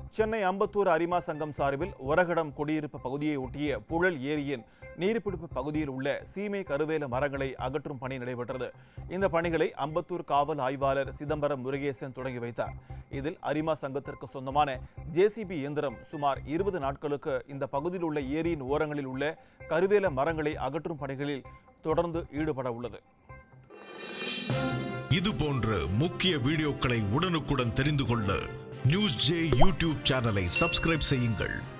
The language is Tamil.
சென்னை அம்பத்தூர் அரிமா சங்கம் சார்பில் ஒரகடம் குடியிருப்பு பகுதியை ஒட்டிய புழல் ஏரியின் நீர்பிடிப்பு பகுதியில் உள்ள சீமை கருவேல மரங்களை அகற்றும் பணி நடைபெற்றது இந்த பணிகளை அம்பத்தூர் காவல் ஆய்வாளர் சிதம்பரம் முருகேசன் தொடங்கி வைத்தார் இதில் அரிமா சங்கத்திற்கு சொந்தமான ஜேசிபி இயந்திரம் சுமார் இருபது நாட்களுக்கு இந்த பகுதியில் உள்ள ஏரியின் ஓரங்களில் உள்ள கருவேல மரங்களை அகற்றும் பணிகளில் தொடர்ந்து ஈடுபட உள்ளது இது போன்ற முக்கிய வீடியோக்களை உடனுக்குடன் தெரிந்து கொள்ள நியூஸ் ஜே யூடியூப் சேனலை சப்ஸ்கிரைப் செய்யுங்கள்